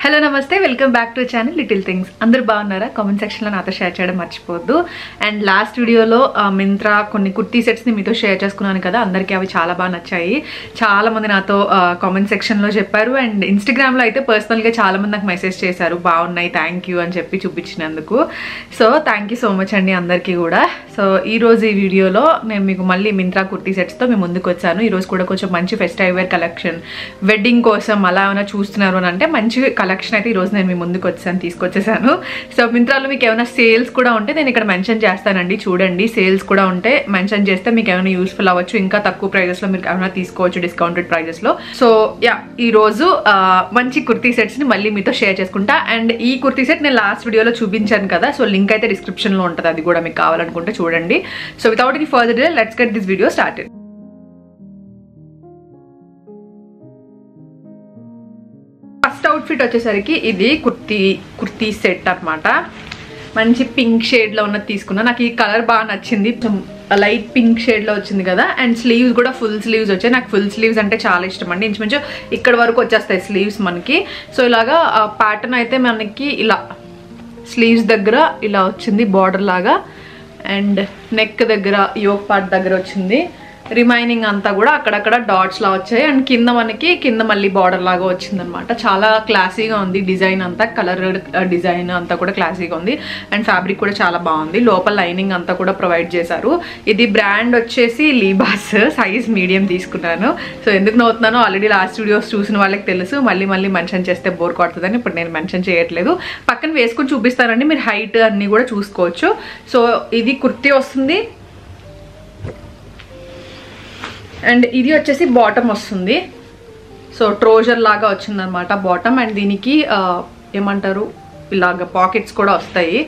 hello నమస్తే welcome back to channel little things అందరూ బాగున్నారా కామెంట్ సెక్షన్లో నాతో షేర్ చేయడం మర్చిపోవద్దు అండ్ లాస్ట్ వీడియోలో మింత్రా కొన్ని కుర్తీ సెట్స్ని మీతో షేర్ చేసుకున్నాను కదా అందరికీ అవి చాలా బాగా నచ్చాయి చాలా మంది నాతో కామెంట్ సెక్షన్లో చెప్పారు అండ్ ఇన్స్టాగ్రామ్లో అయితే పర్సనల్గా చాలా మంది నాకు మెసేజ్ చేశారు బాగున్నాయి థ్యాంక్ యూ అని చెప్పి చూపించినందుకు so thank you so much అండి అందరికీ కూడా సో ఈ రోజు ఈ వీడియోలో నేను మీకు మళ్ళీ మింత్రా కుర్తీ సెట్స్తో మేము ముందుకు వచ్చాను ఈ రోజు కూడా కొంచెం మంచి ఫెస్టివ్ వేర్ కలెక్షన్ వెడ్డింగ్ కోసం అలా ఏమైనా చూస్తున్నారు అని అంటే మంచి కలెక్షన్ అయితే ఈరోజు నేను మీ ముందుకు వచ్చాను తీసుకొచ్చేసాను సో మింత్రాలో మీకు ఏమైనా సేల్స్ కూడా ఉంటే నేను ఇక్కడ మెన్షన్ చేస్తానండి చూడండి సేల్స్ కూడా ఉంటే మెన్షన్ చేస్తే మీకు ఏమైనా యూస్ఫుల్ అవ్వచ్చు ఇంకా తక్కువ ప్రైజెస్లో మీరు ఏమైనా తీసుకోవచ్చు డిస్కౌంటెడ్ ప్రైజెస్లో సో యా ఈ రోజు ఆ, మంచి కుర్తీ సెట్స్ని మళ్ళీ మీతో షేర్ చేసుకుంటా అండ్ ఈ కుర్తీ సెట్ నేను లాస్ట్ వీడియోలో చూపించాను కదా సో లింక్ అయితే డిస్క్రిప్షన్లో ఉంటుంది అది కూడా మీకు కావాలనుకుంటే చూడండి so without any further ado let's get this video started first outfit వచ్చేసరికి ఇది కుర్తీ కుర్తీ సెట్ అన్నమాట మంచి పింక్ షేడ్లో ఉన్నది తీసుకున్నా నాకు ఈ కలర్ బాగా నచ్చింది లైట్ పింక్ షేడ్లో వచ్చింది కదా అండ్ స్లీవ్స్ కూడా ఫుల్ స్లీవ్స్ వచ్చాయి నాకు ఫుల్ స్లీవ్స్ అంటే చాలా ఇష్టం అండి ఇంచుమించు ఇక్కడ వరకు వచ్చేస్తాయి స్లీవ్స్ మనకి సో ఇలాగా ప్యాటర్న్ అయితే మనకి ఇలా స్లీవ్స్ దగ్గర ఇలా వచ్చింది బార్డర్ లాగా అండ్ నెక్ దగ్గర యోక్ పార్ట్ దగ్గర వచ్చింది రిమైనింగ్ అంతా కూడా అక్కడక్కడ డాట్స్ లా వచ్చాయి అండ్ కింద మనకి కింద మళ్ళీ బార్డర్ లాగా వచ్చింది అనమాట చాలా క్లాసీగా ఉంది డిజైన్ అంతా కలర్ డిజైన్ అంతా కూడా క్లాసీగా ఉంది అండ్ ఫ్యాబ్రిక్ కూడా చాలా బాగుంది లోపల లైనింగ్ అంతా కూడా ప్రొవైడ్ చేశారు ఇది బ్రాండ్ వచ్చేసి లీబాస్ సైజ్ మీడియం తీసుకున్నాను సో ఎందుకు నవ్వుతున్నానో ఆల్రెడీ లాస్ట్ వీడియోస్ చూసిన వాళ్ళకి తెలుసు మళ్ళీ మళ్ళీ మెన్షన్ చేస్తే బోర్ కొడుతుందని ఇప్పుడు నేను మెన్షన్ చేయట్లేదు పక్కన వేసుకుని చూపిస్తానండి మీరు హైట్ అన్నీ కూడా చూసుకోవచ్చు సో ఇది కుర్తీ వస్తుంది అండ్ ఇది వచ్చేసి బాటమ్ వస్తుంది సో ట్రోజర్ లాగా వచ్చిందనమాట బాటమ్ అండ్ దీనికి ఆ, ఏమంటారు ఇలాగ పాకెట్స్ కూడా వస్తాయి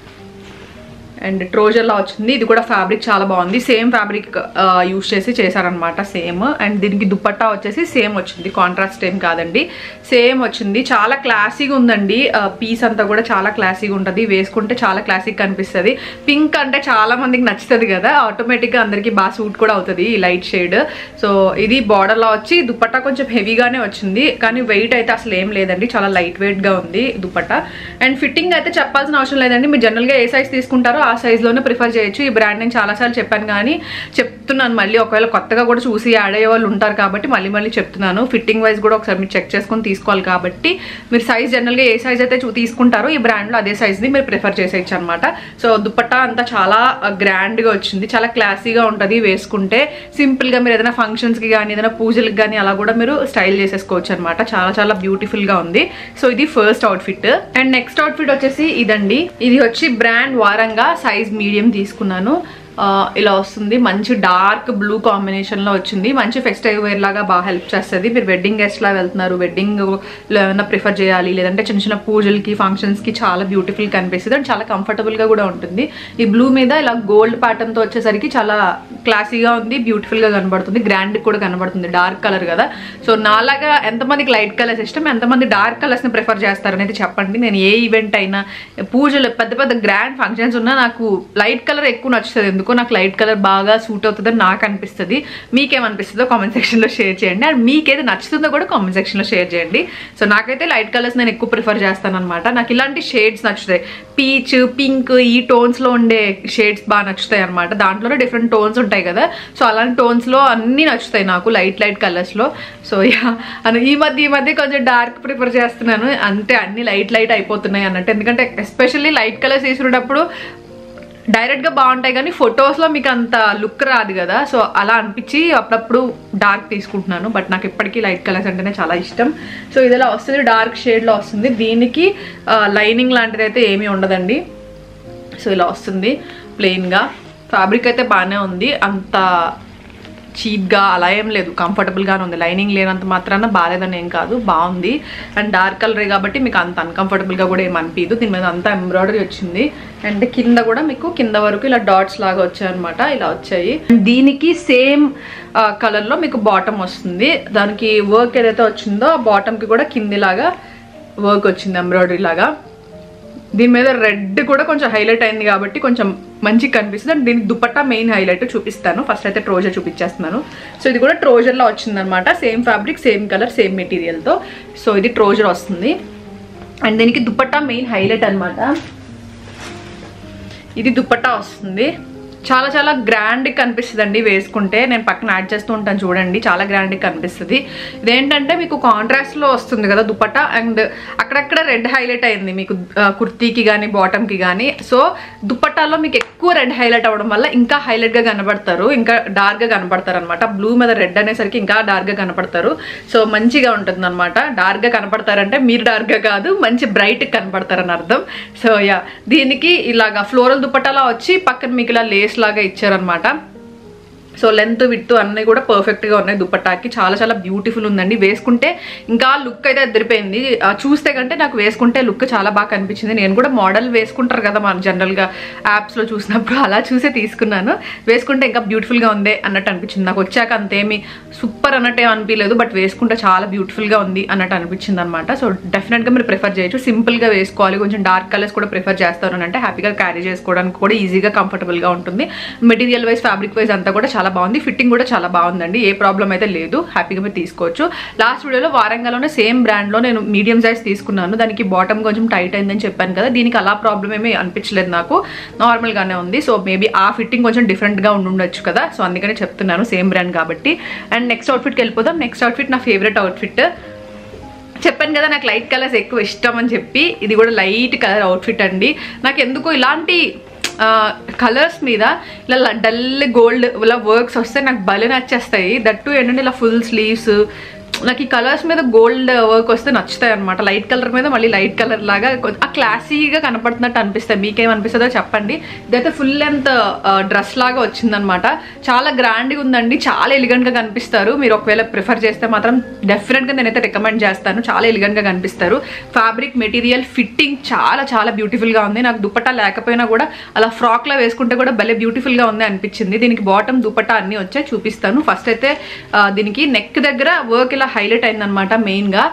అండ్ ట్రోజర్లా వచ్చింది ఇది కూడా ఫ్యాబ్రిక్ చాలా బాగుంది సేమ్ ఫ్యాబ్రిక్ యూస్ చేసి చేశారనమాట సేమ్ అండ్ దీనికి దుపట్టా వచ్చేసి సేమ్ వచ్చింది కాంట్రాస్ట్ ఏం కాదండి సేమ్ వచ్చింది చాలా క్లాసీగా ఉందండి పీస్ అంతా కూడా చాలా క్లాసీగా ఉంటుంది వేసుకుంటే చాలా క్లాసిక్ కనిపిస్తుంది పింక్ అంటే చాలా మందికి నచ్చుతుంది కదా ఆటోమేటిక్గా అందరికీ బాగా సూట్ కూడా అవుతుంది ఈ లైట్ షేడ్ సో ఇది బార్డర్లో వచ్చి దుపట్టా కొంచెం హెవీగానే వచ్చింది కానీ వెయిట్ అయితే అసలు ఏం లేదండి చాలా లైట్ వెయిట్గా ఉంది దుపట్టా అండ్ ఫిట్టింగ్ అయితే చెప్పాల్సిన అవసరం లేదండి మీరు జనరల్గా ఏ సైజ్ తీసుకుంటారో ఆ సైజ్లోనే ప్రిఫర్ చేయొచ్చు ఈ బ్రాండ్ నేను చాలాసార్లు చెప్పాను కానీ చెప్తున్నాను మళ్ళీ ఒకవేళ కొత్తగా కూడా చూసి యాడ్ అయ్యే వాళ్ళు ఉంటారు కాబట్టి మళ్ళీ మళ్ళీ చెప్తున్నాను ఫిట్టింగ్ వైజ్ కూడా ఒకసారి మీరు చెక్ చేసుకొని తీసుకోవాలి కాబట్టి మీరు సైజ్ జనరల్గా ఏ సైజ్ అయితే చూ- తీసుకుంటారో ఈ బ్రాండ్లో అదే సైజ్ని మీరు ప్రిఫర్ చేసేయచ్చు అనమాట సో దుపట్టా అంతా చాలా గ్రాండ్గా వచ్చింది చాలా క్లాసీగా ఉంటుంది వేసుకుంటే సింపుల్గా మీరు ఏదైనా ఫంక్షన్స్కి కానీ ఏదైనా పూజలకు కానీ అలా కూడా మీరు స్టైల్ చేసేసుకోవచ్చు అనమాట చాలా చాలా బ్యూటిఫుల్గా ఉంది సో ఇది first outfit and next outfit వచ్చేసి ఇదండి ఇది వచ్చి బ్రాండ్ వారంగా సైజ్ మీడియం తీసుకున్నాను ఆ, ఇలా వస్తుంది మంచి డార్క్ బ్లూ కాంబినేషన్లో వచ్చింది మంచి ఫెస్టివ్ వేర్ లాగా బాగా హెల్ప్ చేస్తుంది మీరు వెడ్డింగ్ గెస్ట్ లా వెళ్తున్నారు వెడ్డింగ్ ఏమైనా ప్రిఫర్ చేయాలి లేదంటే చిన్న చిన్న పూజలకి ఫంక్షన్స్కి చాలా బ్యూటిఫుల్ కనిపిస్తుంది అండ్ చాలా కంఫర్టబుల్గా కూడా ఉంటుంది ఈ బ్లూ మీద ఇలా గోల్డ్ ప్యాటర్న్తో వచ్చేసరికి చాలా క్లాసీగా ఉంది బ్యూటిఫుల్గా కనబడుతుంది గ్రాండ్ కూడా కనబడుతుంది డార్క్ కలర్ కదా సో నాలాగా ఎంతమందికి లైట్ కలర్స్ ఇష్టం ఎంతమంది డార్క్ కలర్స్ని ప్రిఫర్ చేస్తారనేది చెప్పండి నేను ఏ ఈవెంట్ అయినా పూజలు పెద్ద పెద్ద గ్రాండ్ ఫంక్షన్స్ ఉన్నా నాకు లైట్ కలర్ ఎక్కువ నచ్చుతుంది ఎందుకో నాకు లైట్ కలర్ బాగా సూట్ అవుతుందని నాకు అనిపిస్తుంది మీకేమనిపిస్తుందో కామెంట్ సెక్షన్లో షేర్ చేయండి అండ్ మీకేది నచ్చుతుందో కూడా కామెంట్ సెక్షన్లో షేర్ చేయండి సో నాకైతే లైట్ కలర్స్ నేను ఎక్కువ ప్రిఫర్ చేస్తాను అనమాట నాకు ఇలాంటి షేడ్స్ నచ్చుతాయి పీచ్ పింక్ ఈ టోన్స్లో ఉండే షేడ్స్ బాగా నచ్చుతాయి అనమాట దాంట్లోనే డిఫరెంట్ టోన్స్ ఉంటాయి కదా సో అలాంటి టోన్స్లో అన్నీ నచ్చుతాయి నాకు లైట్ లైట్ కలర్స్లో సో యా అను ఈ మధ్య ఈ మధ్య కొంచెం డార్క్ ప్రిఫర్ చేస్తున్నాను అంటే అన్ని లైట్ లైట్ అయిపోతున్నాయి అన్నట్టు ఎందుకంటే ఎస్పెషల్లీ లైట్ కలర్స్ తీసుకునేటప్పుడు డైరెక్ట్గా బాగుంటాయి కానీ ఫొటోస్లో మీకు అంత లుక్ రాదు కదా సో అలా అనిపించి అప్పుడప్పుడు డార్క్ తీసుకుంటున్నాను బట్ నాకు ఇప్పటికీ లైట్ కలర్స్ అంటేనే చాలా ఇష్టం సో ఇది ఇలా వస్తుంది డార్క్ షేడ్లో వస్తుంది దీనికి లైనింగ్ లాంటిది అయితే ఏమీ ఉండదండి సో ఇలా వస్తుంది ప్లెయిన్గా ఫ్యాబ్రిక్ అయితే బాగానే ఉంది అంత చీప్గా అలా ఏం లేదు కంఫర్టబుల్గానే ఉంది లైనింగ్ లేనంత మాత్రాన బాగాలేదని ఏం కాదు బాగుంది అండ్ డార్క్ కలరే కాబట్టి మీకు అంత అన్కంఫర్టబుల్గా కూడా ఏం అనిపించదు దీని మీద అంతా ఎంబ్రాయిడరీ వచ్చింది అండ్ కింద కూడా మీకు కింద వరకు ఇలా డాట్స్ లాగా వచ్చాయన్నమాట ఇలా వచ్చాయి దీనికి సేమ్ కలర్లో మీకు బాటమ్ వస్తుంది దానికి వర్క్ ఏదైతే వచ్చిందో ఆ బాటమ్కి కూడా కిందిలాగా వర్క్ వచ్చింది ఎంబ్రాయిడరీ లాగా దీని మీద రెడ్ కూడా కొంచెం హైలైట్ అయింది కాబట్టి కొంచెం మంచిగా కనిపిస్తుంది అండ్ దీనికి దుపట్టా మెయిన్ హైలైట్ చూపిస్తాను ఫస్ట్ అయితే ట్రోజర్ చూపించేస్తున్నాను సో ఇది కూడా ట్రోజర్లో వచ్చిందనమాట same fabric same colour same మెటీరియల్తో సో ఇది ట్రోజర్ వస్తుంది అండ్ దీనికి దుపట్టా మెయిన్ హైలైట్ అన్నమాట ఇది దుపట్టా వస్తుంది చాలా చాలా గ్రాండ్ కనిపిస్తుంది అండి వేసుకుంటే నేను పక్కన యాడ్ చేస్తూ ఉంటాను చూడండి చాలా గ్రాండ్ కనిపిస్తుంది ఇదేంటంటే మీకు కాంట్రాస్ట్ లో వస్తుంది కదా దుపట్టా అండ్ అక్కడక్కడ రెడ్ హైలైట్ అయింది మీకు ఆ, కుర్తీకి కానీ బాటమ్ కి కానీ సో దుపట్టాలో మీకు ఎక్కువ రెడ్ హైలైట్ అవ్వడం వల్ల ఇంకా హైలైట్ గా కనబడతారు ఇంకా డార్క్ గా కనబడతారు అనమాట బ్లూ మీద రెడ్ అనేసరికి ఇంకా డార్క్ గా కనపడతారు సో మంచిగా ఉంటుంది అనమాట డార్క్ గా కనపడతారంటే మీరు డార్క్ గా కాదు మంచి బ్రైట్ కనపడతారని అర్థం సో యా దీనికి ఇలాగా ఫ్లోరల్ దుపట్టాలా వచ్చి పక్కన మీకు ఇలా లేస్ లాగా ఇచ్చారనమాట సో లెంత్ విత్ అన్నీ కూడా పర్ఫెక్ట్ గా ఉన్నాయి దుపట్టాకి చాలా చాలా బ్యూటిఫుల్ ఉందండి వేసుకుంటే ఇంకా లుక్ అయితే అదిరిపోయింది ఆ, చూస్తే కంటే నాకు వేసుకుంటే లుక్ చాలా బాగా కనిపించింది నేను కూడా మోడల్ వేసుకుంటారు కదా మన జనరల్ గా యాప్స్ లో చూసినప్పుడు అలా చూసే తీసుకున్నాను వేసుకుంటే ఇంకా బ్యూటిఫుల్ గా ఉంది అన్నట్టు అనిపించింది నాకు వచ్చాక అంతేమి సూపర్ అన్నట్టు ఏం అనిపించలేదు బట్ వేసుకుంటే చాలా బ్యూటిఫుల్ గా ఉంది అన్నట్టు అనిపించింది అనమాట సో డెఫినెట్ గా మీరు ప్రిఫర్ చేయొచ్చు సింపుల్ గా వేసుకోవాలి కొంచెం డార్క్ కలర్స్ కూడా ప్రిఫర్ చేస్తారు అని అంటే హ్యాపీగా క్యారీ చేసుకోవడానికి కూడా ఈజీగా కంఫర్టబుల్ గా ఉంటుంది మెటీరియల్ వైజ్ ఫ్యాబ్రిక్ వైజ్ అంతా కూడా చాలా బాగుంది ఫిట్టింగ్ కూడా చాలా బాగుందండి ఏ ప్రాబ్లం అయితే లేదు హ్యాపీగా మీరు తీసుకోవచ్చు లాస్ట్ వీడియోలో వారంగాలోనే సేమ్ బ్రాండ్ లో నేను మీడియం సైజ్ తీసుకున్నాను దానికి బాటమ్ కొంచెం టైట్ అయిందని చెప్పాను కదా దీనికి అలా ప్రాబ్లం ఏమీ అనిపించలేదు నాకు నార్మల్ గానే ఉంది సో మేబీ ఆ ఫిట్టింగ్ కొంచెం డిఫరెంట్ గా ఉండుండొచ్చు కదా సో అందుకనే చెప్తున్నాను సేమ్ బ్రాండ్ కాబట్టి అండ్ నెక్స్ట్ అవుట్ఫిట్కి వెళ్ళిపోదాం నెక్స్ట్ అవుట్ఫిట్ నా ఫేవరెట్ అవుట్ఫిట్ చెప్పాను కదా నాకు లైట్ కలర్స్ ఎక్కువ ఇష్టం అని చెప్పి ఇది కూడా లైట్ కలర్ అవుట్ఫిట్ అండి నాకు ఎందుకో ఇలాంటి కలర్స్ మీద ఇలా డల్ గోల్డ్ ఇలా వర్క్స్ వస్తే నాకు భలే నచ్చేస్తాయి దట్టు ఏంటంటే ఇలా ఫుల్ స్లీవ్స్ నాకు ఈ కలర్స్ మీద గోల్డ్ వర్క్ వస్తే నచ్చుతాయి అనమాట లైట్ కలర్ మీద మళ్ళీ లైట్ కలర్ లాగా కొ- ఆ క్లాసీగా కనపడుతున్నట్టు అనిపిస్తాయి మీకేమనిపిస్తుందో చెప్పండి ఇదైతే ఫుల్ లెంత్ డ్రెస్ లాగా వచ్చిందనమాట చాలా గ్రాండ్గా ఉందండి చాలా ఎలిగెంట్ గా కనిపిస్తారు మీరు ఒకవేళ ప్రిఫర్ చేస్తే మాత్రం డెఫినెట్ గా నేనైతే రికమెండ్ చేస్తాను చాలా ఎలిగెంట్ గా కనిపిస్తారు ఫ్యాబ్రిక్ మెటీరియల్ ఫిట్టింగ్ చాలా చాలా బ్యూటిఫుల్ గా ఉంది నాకు దుపట్టా లేకపోయినా కూడా అలా ఫ్రాక్ లా వేసుకుంటే కూడా భలే బ్యూటిఫుల్ గా ఉంది అనిపించింది దీనికి బాటమ్ దుపట్టా అన్ని వచ్చాయి చూపిస్తాను ఫస్ట్ అయితే ఆ, దీనికి నెక్ దగ్గర వర్క్ ఇలా హైలైట్ అయిందనమాట మెయిన్ గా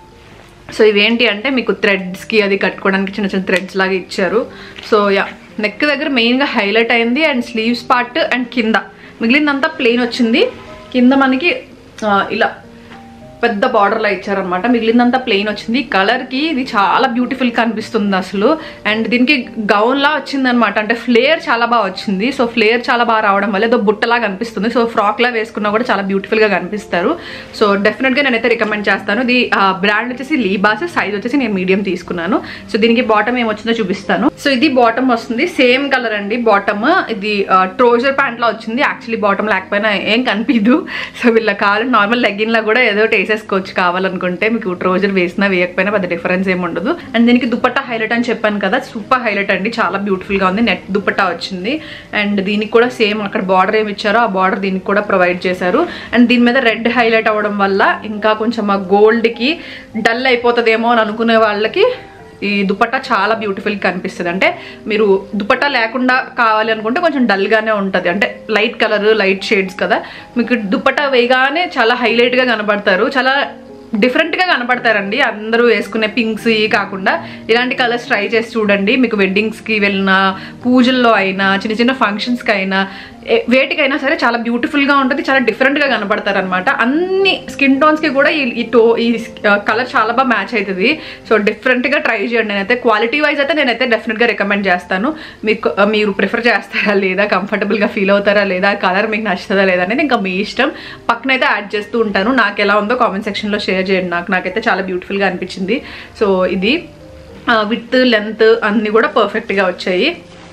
సో ఇవేంటి అంటే మీకు threads కి అది కట్టుకోవడానికి చిన్న చిన్న థ్రెడ్స్ లాగా ఇచ్చారు సో యా నెక్ దగ్గర మెయిన్గా హైలైట్ అయింది అండ్ స్లీవ్స్ పార్ట్ అండ్ కింద మిగిలిందంతా ప్లెయిన్ వచ్చింది కింద మనకి ఆ, ఇలా పెద్ద బార్డర్లా ఇచ్చారనమాట మిగిలిందంతా ప్లెయిన్ వచ్చింది కలర్ కి ఇది చాలా బ్యూటిఫుల్ కనిపిస్తుంది అసలు అండ్ దీనికి గౌన్ లా వచ్చింది అనమాట అంటే ఫ్లేయర్ చాలా బాగా వచ్చింది సో ఫ్లేయర్ చాలా బాగా రావడం వల్ల ఏదో బుట్టలా కనిపిస్తుంది సో ఫ్రాక్ లా వేసుకున్నా కూడా చాలా బ్యూటిఫుల్ గా కనిపిస్తారు సో డెఫినెట్ గా నేనైతే రికమెండ్ చేస్తాను ఇది బ్రాండ్ వచ్చేసి లీబాస్ సైజ్ వచ్చేసి నేను మీడియం తీసుకున్నాను సో దీనికి బాటమ్ ఏమొచ్చిందో చూపిస్తాను సో ఇది బాటమ్ వస్తుంది సేమ్ కలర్ అండి బాటమ్ ఇది ట్రోజర్ ప్యాంట్ లా వచ్చింది యాక్చువల్లీ బాటమ్ లేకపోయినా ఏం కనిపించదు సో వీళ్ళ కావాలి నార్మల్ లెగ్గిన్ లా కూడా ఏదో ఒకటి వేసేసుకోవచ్చు కావాలనుకుంటే మీకు ట్రోజర్ వేసినా వేయకపోయినా పెద్ద డిఫరెన్స్ ఏమి ఉండదు అండ్ దీనికి దుపట్టా హైలైట్ అని చెప్పాను కదా సూపర్ హైలైట్ అండి చాలా బ్యూటిఫుల్ గా ఉంది నెట్ దుపట్టా వచ్చింది అండ్ దీనికి కూడా సేమ్ అక్కడ బార్డర్ ఏమి ఇచ్చారో ఆ బార్డర్ దీనికి కూడా ప్రొవైడ్ చేశారు అండ్ దీని మీద రెడ్ హైలైట్ అవ్వడం వల్ల ఇంకా కొంచెం ఆ గోల్డ్ కి డల్ అయిపోతుందేమో అని అనుకునే వాళ్ళకి ఈ దుపట్టా చాలా బ్యూటిఫుల్ కనిపిస్తుంది అంటే మీరు దుపట్టా లేకుండా కావాలి అనుకుంటే కొంచెం డల్ గానే ఉంటది అంటే లైట్ కలర్ లైట్ షేడ్స్ కదా మీకు దుపట్టా వేయగానే చాలా హైలైట్ గా కనబడతారు చాలా డిఫరెంట్ గా కనపడతారండి అందరూ వేసుకునే పింక్స్ ఇవి కాకుండా ఇలాంటి కలర్స్ ట్రై చేసి చూడండి మీకు వెడ్డింగ్స్ కి వెళ్ళిన పూజల్లో అయినా చిన్న చిన్న ఫంక్షన్స్ కి అయినా ఏ- వేటికైనా సరే చాలా బ్యూటిఫుల్ గా ఉంటుంది చాలా డిఫరెంట్ గా కనపడతారు అనమాట అన్ని స్కిన్ టోన్స్ కి కూడా ఈ- ఈ టో ఈ కలర్ చాలా బాగా మ్యాచ్ అవుతుంది సో డిఫరెంట్ గా ట్రై చేయండి నేనైతే క్వాలిటీ వైజ్ అయితే నేనైతే డెఫినెట్ గా రికమెండ్ చేస్తాను మీకు మీరు ప్రిఫర్ చేస్తారా లేదా కంఫర్టబుల్ గా ఫీల్ అవుతారా లేదా కలర్ మీకు నచ్చుతుందా లేదా అనేది ఇంకా మీ ఇష్టం పక్కనైతే యాడ్ చేస్తూ ఉంటాను నాకు ఎలా ఉందో కామెంట్ సెక్షన్ లో షేర్ చేయండి నాకు నాకైతే చాలా బ్యూటిఫుల్ గా అనిపించింది సో ఇది విత్ లెంత్ అన్ని కూడా పర్ఫెక్ట్ గా వచ్చాయి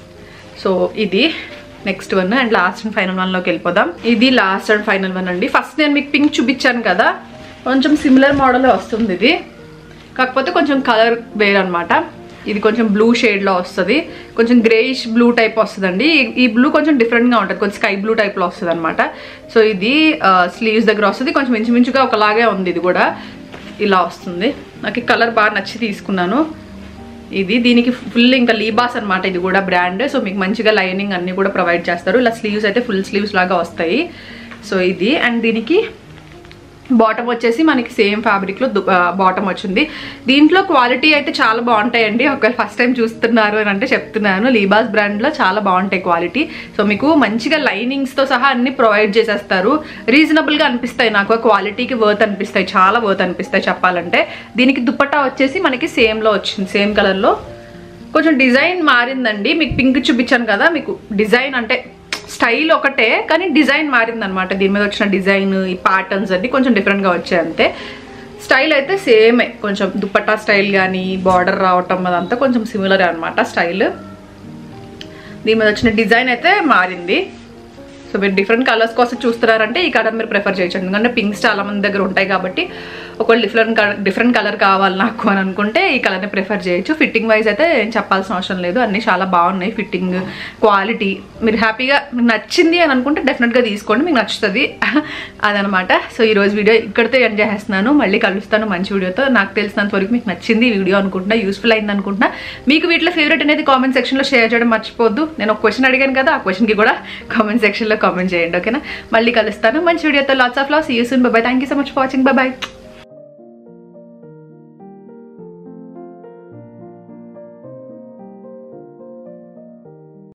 సో ఇది next one and last and final one లోకి వెళ్ళిపోదాం ఇది లాస్ట్ అండ్ ఫైనల్ వన్ అండి ఫస్ట్ నేను మీకు పింక్ చూపించాను కదా కొంచెం సిమిలర్ మోడల్ వస్తుంది ఇది కాకపోతే కొంచెం కలర్ వేరే అనమాట ఇది కొంచెం బ్లూ షేడ్లో వస్తుంది కొంచెం గ్రేయిష్ బ్లూ టైప్ వస్తుందండి ఈ- ఈ బ్లూ కొంచెం డిఫరెంట్గా ఉంటుంది కొంచెం స్కై బ్లూ టైప్లో వస్తుంది అనమాట సో ఇది స్లీవ్స్ దగ్గర వస్తుంది కొంచెం ఇంచుమించుగా ఒకలాగే ఉంది ఇది కూడా ఇలా వస్తుంది నాకు ఈ కలర్ బాగా నచ్చి తీసుకున్నాను ఇది దీనికి ఫుల్ ఇంకా లీబాస్ అన్నమాట ఇది కూడా బ్రాండ్ సో మీకు మంచిగా లైనింగ్ అన్ని కూడా ప్రొవైడ్ చేస్తారు ఇలా స్లీవ్స్ అయితే ఫుల్ స్లీవ్స్ లాగా వస్తాయి సో ఇది అండ్ దీనికి బాటమ్ వచ్చేసి మనకి సేమ్ ఫ్యాబ్రిక్లో బాటమ్ వచ్చింది దీంట్లో క్వాలిటీ అయితే చాలా బాగుంటాయండి ఒకవేళ ఫస్ట్ టైం చూస్తున్నారు అని అంటే చెప్తున్నాను లీబాస్ బ్రాండ్లో చాలా బాగుంటాయి క్వాలిటీ సో మీకు మంచిగా లైనింగ్స్తో సహా అన్ని ప్రొవైడ్ చేసేస్తారు రీజనబుల్గా అనిపిస్తాయి నాకు క్వాలిటీకి వర్త్ అనిపిస్తాయి చాలా వర్త్ అనిపిస్తాయి చెప్పాలంటే దీనికి దుప్పట్టా వచ్చేసి మనకి సేమ్లో వచ్చింది సేమ్ కలర్లో కొంచెం డిజైన్ మారిందండి మీకు పింక్ చూపించాను కదా మీకు డిజైన్ అంటే స్టైల్ ఒకటే కానీ డిజైన్ మారిందనమాట దీని మీద వచ్చిన డిజైన్ ఈ ప్యాటర్న్స్ అన్ని కొంచెం డిఫరెంట్గా వచ్చాయి అంతే స్టైల్ అయితే సేమే కొంచెం దుప్పట్టా స్టైల్ కానీ బార్డర్ రావటం అదంతా కొంచెం సిమిలర్ అనమాట స్టైల్ దీని మీద వచ్చిన డిజైన్ అయితే మారింది సో మీరు డిఫరెంట్ కలర్స్ కోసం చూస్తున్నారంటే ఈ కలర్ మీరు ప్రిఫర్ చేయొచ్చు ఎందుకంటే పింక్స్ చాలా మంది దగ్గర ఉంటాయి కాబట్టి ఒకవేళ డిఫరెంట్ కలర్ డిఫరెంట్ కలర్ కావాలి నాకు అని అనుకుంటే ఈ కలర్ని ప్రిఫర్ చేయొచ్చు ఫిట్టింగ్ వైజ్ అయితే ఏం చెప్పాల్సిన అవసరం లేదు అన్నీ చాలా బాగున్నాయి ఫిట్టింగ్ క్వాలిటీ మీరు హ్యాపీగా మీకు నచ్చింది అని అనుకుంటే డెఫినెట్గా తీసుకోండి మీకు నచ్చుతుంది అదనమాట సో ఈ రోజు వీడియో ఇక్కడితో ఎంజాయ్ చేస్తున్నాను మళ్ళీ కలుస్తాను మంచి వీడియోతో నాకు తెలిసినంత వరకు మీకు నచ్చింది ఈ వీడియో అనుకుంటున్నా యూస్ఫుల్ అయింది అనుకుంటున్నా మీకు వీటిలో ఫేవరెట్ అనేది కామెంట్ సెక్షన్లో షేర్ చేయడం మర్చిపోద్దు నేను ఒక క్వశ్చన్ అడిగాను కదా ఆ క్వశ్చన్కి కూడా కామెంట్ సెక్షన్లో కామెంట్ చేయండి ఓకేనా మళ్ళీ కలుస్తాను మంచి వీడియోతో lots of loves you bye thank you so much for watching by